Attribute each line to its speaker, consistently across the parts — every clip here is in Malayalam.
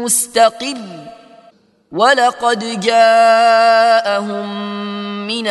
Speaker 1: مستقر ولقد جاءهم من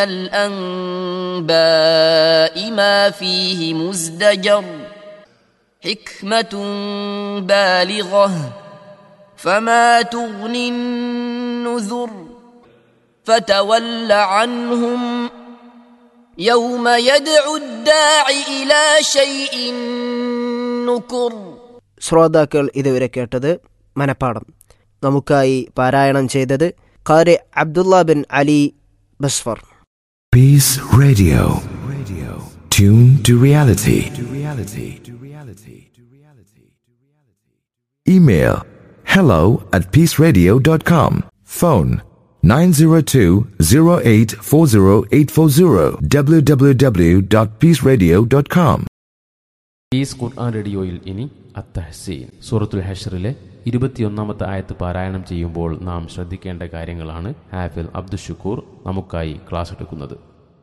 Speaker 1: الانباء ما فيه مزدجر حكمه بالغه فما تغني النذر فتول عنهم يوم يدعو الداع الى شيء نكر
Speaker 2: ശ്രോതാക്കൾ ഇതുവരെ കേട്ടത് മനപ്പാടം നമുക്കായി പാരായണം ചെയ്തത് Qari Abdullah bin Ali Basfar
Speaker 3: Peace Radio. Radio. Tune to reality. To reality. To reality. To reality. Email hello at peaceradio.com. Phone 902-0840-840 www.peaceradio.com.
Speaker 4: Peace ഖുർആൻ റേഡിയോയിൽ ഇനി അത്തഹസീൻ സൂറത്തുൽ ഹഷറിലെ ഇരുപത്തിയൊന്നാമത്തെ ആയത്ത് പാരായണം ചെയ്യുമ്പോൾ നാം ശ്രദ്ധിക്കേണ്ട കാര്യങ്ങളാണ് ഹാഫിൽ അബ്ദുഷുക്കൂർ നമുക്കായി ക്ലാസ് എടുക്കുന്നത്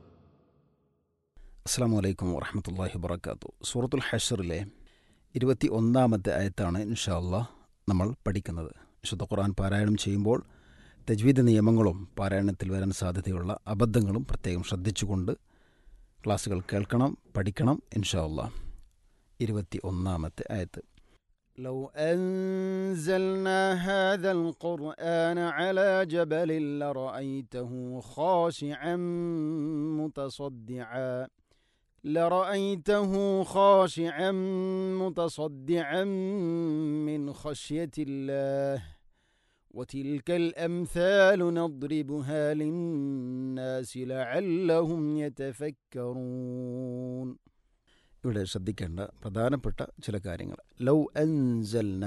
Speaker 5: അസ്സാം വലൈക്കും വറഹമത്തല്ലാഹി വബർക്കാത്തു സൂറത്തുൽ ഹഷറിലെ ഇരുപത്തി ഒന്നാമത്തെ ആയത്താണ് ഇൻഷാല്ല നമ്മൾ പഠിക്കുന്നത് വിശുദ്ധ ഖുർആൻ പാരായണം ചെയ്യുമ്പോൾ തജ്വീദ് നിയമങ്ങളും പാരായണത്തിൽ വരാൻ സാധ്യതയുള്ള അബദ്ധങ്ങളും പ്രത്യേകം ശ്രദ്ധിച്ചുകൊണ്ട് ക്ലാസ്സുകൾ കേൾക്കണം പഠിക്കണം ഇൻഷാല്ല ഇരുപത്തി ഒന്നാമത്തെ ആയത്ത് لو أنزلنا هذا القرآن على جبل لرأيته خاشعا متصدعا لرأيته خاشعا متصدعا من خشية الله وتلك الأمثال نضربها للناس لعلهم يتفكرون ഇവിടെ ശ്രദ്ധിക്കേണ്ട പ്രധാനപ്പെട്ട ചില കാര്യങ്ങൾ ലൗ അൻസൽന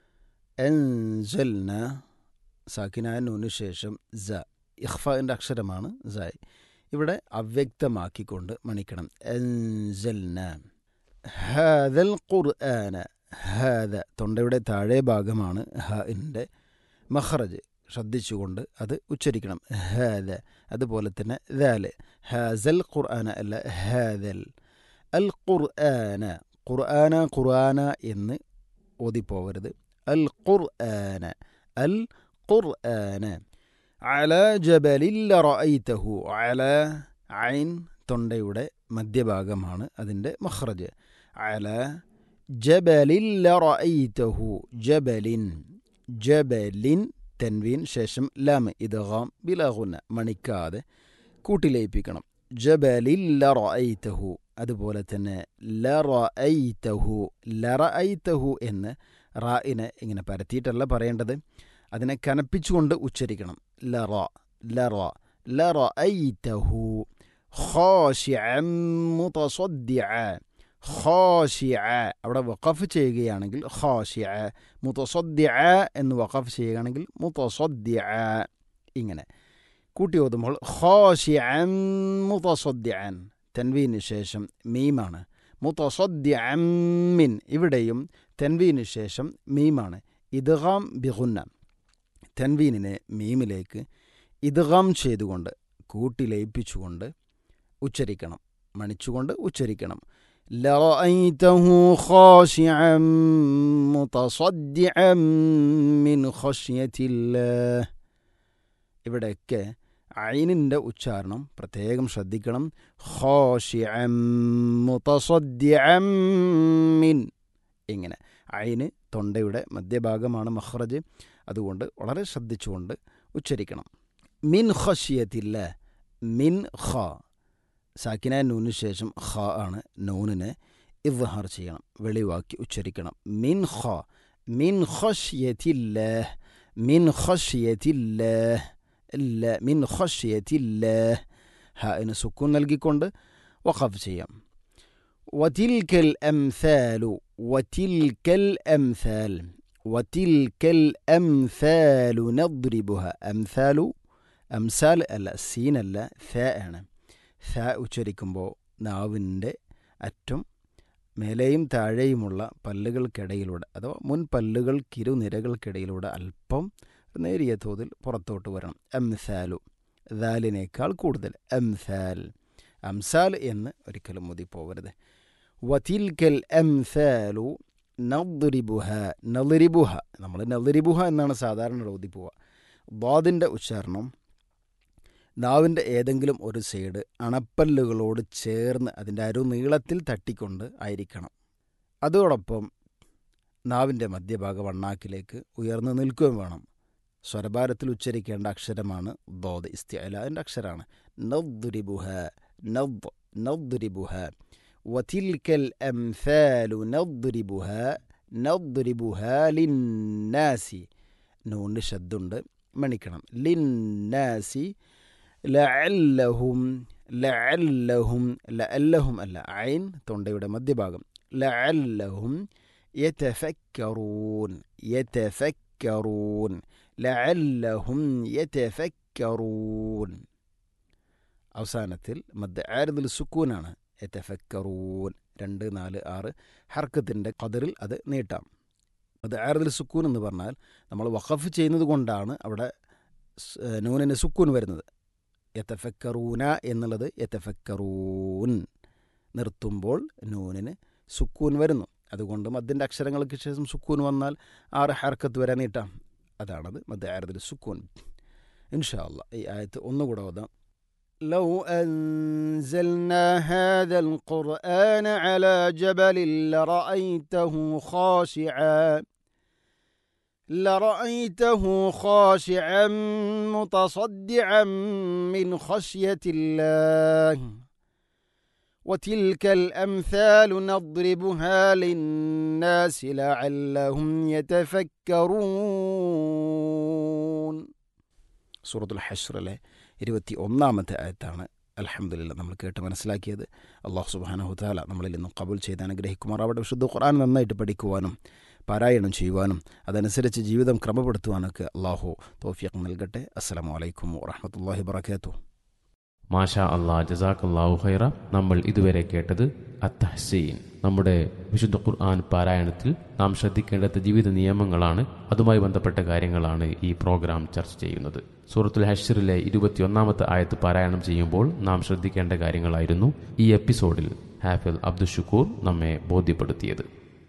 Speaker 5: അൻസൽന സാക്കിനാനൂന് ശേഷം സ ഇഖ്ഫിൻ്റെ അക്ഷരമാണ് സായ് ഇവിടെ അവ്യക്തമാക്കിക്കൊണ്ട് മണിക്കണം അൻസൽന ഹാദൽ ഖുർആന ഹാദ തൊണ്ടയുടെ താഴെ ഭാഗമാണ് ഹിൻ്റെ മഹ്റജ് ശ്രദ്ധിച്ചുകൊണ്ട് അത് ഉച്ചരിക്കണം ഹാദ അതുപോലെ തന്നെ ദാല് ഹാസൽ ഖുർആന അല്ല ഹാദൽ അൽ ഖുർആന ഖുർആന ഖുർആന എന്ന് ഓതിപ്പോവരുത് അൽ ഖുർആന അൽ ഖുർആന അല ജബലിൽ റഅയ്തഹു അല ഐൻ തൊണ്ടയുടെ മധ്യഭാഗമാണ് അതിൻ്റെ മഖ്റജ് അല ജബലിൽ റഅയ്തഹു ജബലിൻ ജബലിൻ തൻവീൻ ശേഷം ലാം ഇദ്ഗാം ബിലഗുന മണിക്കാതെ കൂട്ടിലയിപ്പിക്കണം ജബലിൽ റഅയ്തഹു അതുപോലെ തന്നെ ലറഅയ്തഹു ലറഅയ്തഹു എന്ന് റായിനെ ഇങ്ങനെ പരത്തിയിട്ടല്ല പറയേണ്ടത് അതിനെ കനപ്പിച്ചുകൊണ്ട് ഉച്ചരിക്കണം ലറ ലറ ലറഅയ്തഹു ഖാശിഅൻ മുതസദ്ദിഅ ഖാശിഅ അവിടെ വഖഫ് ചെയ്യുകയാണെങ്കിൽ ഖാശിഅ മുതസദ്ദിഅ എന്ന് വഖഫ് ചെയ്യുകയാണെങ്കിൽ മുതസദ്ദിഅ ഇങ്ങനെ കൂട്ടി ഓതുമ്പോൾ ഖാശിഅൻ മുതസദ്ദിഅൻ തൻവീന് ശേഷം മീമാണ് മുത്തസദ്യമിൻ ഇവിടെയും തൻവീന് ശേഷം മീമാണ് ഇദ്ഗാം ബിഗുന്ന തൻവീനിനെ മീമിലേക്ക് ഇദ്ഗാം ചെയ്തുകൊണ്ട് കൂട്ടി ലയിപ്പിച്ചുകൊണ്ട് ഉച്ചരിക്കണം മണിച്ചുകൊണ്ട് ഉച്ചരിക്കണം لرأيته خاشعا متصدعا من خشية الله ഇവിടെയൊക്കെ ഐനിൻ്റെ ഉച്ചാരണം പ്രത്യേകം ശ്രദ്ധിക്കണം മിൻ ഇങ്ങനെ ഐന് തൊണ്ടയുടെ മധ്യഭാഗമാണ് മഹ്റജ് അതുകൊണ്ട് വളരെ ശ്രദ്ധിച്ചുകൊണ്ട് ഉച്ചരിക്കണം മിൻ ഖഷിയത്തില്ല മിൻ ഖ സാക്കിന നൂന് ശേഷം ഖ ആണ് നൂനിനെ ഇവഹാർ ചെയ്യണം വെളിവാക്കി ഉച്ചരിക്കണം മിൻ ഖ മിൻ ഖഷിയത്തില്ല മിൻ ഖഷിയത്തില്ല ഇല്ല മിൻ ഖഷ്യത്തില്ലാഹ് ഹാഇന് സുക്കൂൻ നൽകിക്കൊണ്ട് വഖഫ് ചെയ്യാം വതിൽക്കൽ അംസാലു വതിൽക്കൽ അംസാൽ വതിൽക്കൽ അംസാലു നദ്രിബുഹ അംസാലു അംസാൽ അല്ല സീനല്ല ഫ ആണ് ഫ ഉച്ചരിക്കുമ്പോൾ നാവിൻ്റെ അറ്റം മേലെയും താഴെയുമുള്ള പല്ലുകൾക്കിടയിലൂടെ അഥവാ മുൻ പല്ലുകൾക്കിരുനിരകൾക്കിടയിലൂടെ അല്പം നേരിയ തോതിൽ പുറത്തോട്ട് വരണം എംസാലു ദാലിനേക്കാൾ കൂടുതൽ എംസാൽ അംസാൽ എന്ന് ഒരിക്കലും മുതി പോകരുത് വതിൽക്കൽ എംസാലു നദ്രിബുഹ നളിരിബുഹ നമ്മൾ നളിരിബുഹ എന്നാണ് സാധാരണ ഓതി പോവുക ബാദിൻ്റെ ഉച്ചാരണം നാവിൻ്റെ ഏതെങ്കിലും ഒരു സൈഡ് അണപ്പല്ലുകളോട് ചേർന്ന് അതിൻ്റെ അരു നീളത്തിൽ തട്ടിക്കൊണ്ട് ആയിരിക്കണം അതോടൊപ്പം നാവിൻ്റെ മധ്യഭാഗം വണ്ണാക്കിലേക്ക് ഉയർന്നു നിൽക്കുകയും വേണം സ്വരഭാരത്തിൽ ഉച്ചരിക്കേണ്ട അക്ഷരമാണ് ദോദ് ഇസ്തിഅല അതിൻ്റെ അക്ഷരമാണ് നദ്രിബുഹ നദ് നദ്രിബുഹ وتلك الأمثال نضربها نضربها للناس നൂണ്ട് ശബ്ദമുണ്ട് മണിക്കണം ലിന്നാസി ലഅല്ലഹും ലഅല്ലഹും ലഅല്ലഹും അല്ല ഐൻ തൊണ്ടയുടെ മധ്യഭാഗം ലഅല്ലഹും യതഫക്കറൂൻ യതഫക്കറൂൻ ലഅല്ലഹും യതഫക്കറൂൻ അവസാനത്തിൽ മദ് ആരതിൽ സുക്കൂനാണ് യതഫക്കറൂൻ രണ്ട് നാല് ആറ് ഹർക്കത്തിൻ്റെ കതിറിൽ അത് നീട്ടാം അത് ആരതിൽ സുക്കൂൻ എന്ന് പറഞ്ഞാൽ നമ്മൾ വഖഫ് ചെയ്യുന്നത് കൊണ്ടാണ് അവിടെ സ്- ഏ, നൂനിന് സുക്കൂൻ വരുന്നത് യതഫക്കറൂന എന്നുള്ളത് യതഫക്കറൂൻ നിർത്തുമ്പോൾ നൂനിന് സുക്കൂൻ വരുന്നു അതുകൊണ്ട് മദ്ദിൻ്റെ അക്ഷരങ്ങൾക്ക് ശേഷം സുക്കൂൻ വന്നാൽ ആറ് ഹർക്കത്ത് വരെ നീട്ടാം അതാണത് മദ് ആരതിൽ സുക്കൂൻ ഇൻഷാ അല്ലാ ഈ ആയത്ത് ഒന്നുകൂടെ ഓതാം لو أنزلنا هذا القرآن على جبل لرأيته خاشعا لرأيته خاشعا متصدعا من خشية الله وتلك الأمثال نضربها للناس لعلهم يتفكرون سورة الحشر له ഇരുപത്തി ഒന്നാമത്തെ ആയത്താണ് അലഹമില്ല നമ്മൾ കേട്ട് മനസ്സിലാക്കിയത് അള്ളാഹു സുബാനഹുതാല നമ്മളിൽ നിന്നും കബൂൽ ചെയ്ത് അനുഗ്രഹിക്കുമാറാവട്ടെ വിശുദ്ധ ഖുർആൻ നന്നായിട്ട് പഠിക്കുവാനും പാരായണം ചെയ്യുവാനും അതനുസരിച്ച് ജീവിതം ക്രമപ്പെടുത്തുവാനൊക്കെ അള്ളാഹു തോഫിയക്ക് നൽകട്ടെ അസ്സലാമു അലൈക്കും വറഹമത്തല്ലാഹി വബർക്കാത്തു
Speaker 4: മാഷാ അള്ളാ ജസാഖല്ലാഹു ഹൈറ നമ്മൾ ഇതുവരെ കേട്ടത് അത്തഹസീൻ നമ്മുടെ വിശുദ്ധ ഖുർആൻ പാരായണത്തിൽ നാം ശ്രദ്ധിക്കേണ്ട ജീവിത നിയമങ്ങളാണ് അതുമായി ബന്ധപ്പെട്ട കാര്യങ്ങളാണ് ഈ പ്രോഗ്രാം ചർച്ച ചെയ്യുന്നത് സൂറത്തുൽ ഹഷറിലെ ഇരുപത്തിയൊന്നാമത്തെ ആയത്ത് പാരായണം ചെയ്യുമ്പോൾ നാം ശ്രദ്ധിക്കേണ്ട കാര്യങ്ങളായിരുന്നു ഈ എപ്പിസോഡിൽ ഹാഫിൽ അബ്ദുൽ ഷുക്കൂർ നമ്മെ ബോധ്യപ്പെടുത്തിയത്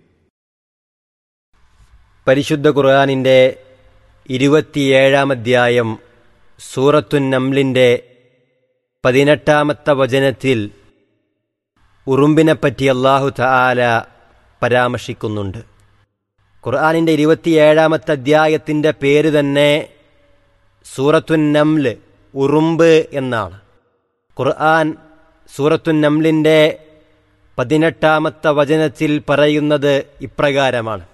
Speaker 6: പരിശുദ്ധ ഖുർആാനിൻ്റെ ഇരുപത്തിയേഴാം അധ്യായം സൂറത്തുൻ നംലിൻ്റെ പതിനെട്ടാമത്തെ വചനത്തിൽ ഉറുമ്പിനെപ്പറ്റി അള്ളാഹു തആല പരാമർശിക്കുന്നുണ്ട് ഖുർആാനിൻ്റെ ഇരുപത്തിയേഴാമത്തെ അധ്യായത്തിൻ്റെ പേര് തന്നെ സൂറത്തുൻ നംല് ഉറുമ്പ് എന്നാണ് ഖുർആൻ സൂറത്തുൻ നംലിൻ്റെ പതിനെട്ടാമത്തെ വചനത്തിൽ പറയുന്നത് ഇപ്രകാരമാണ്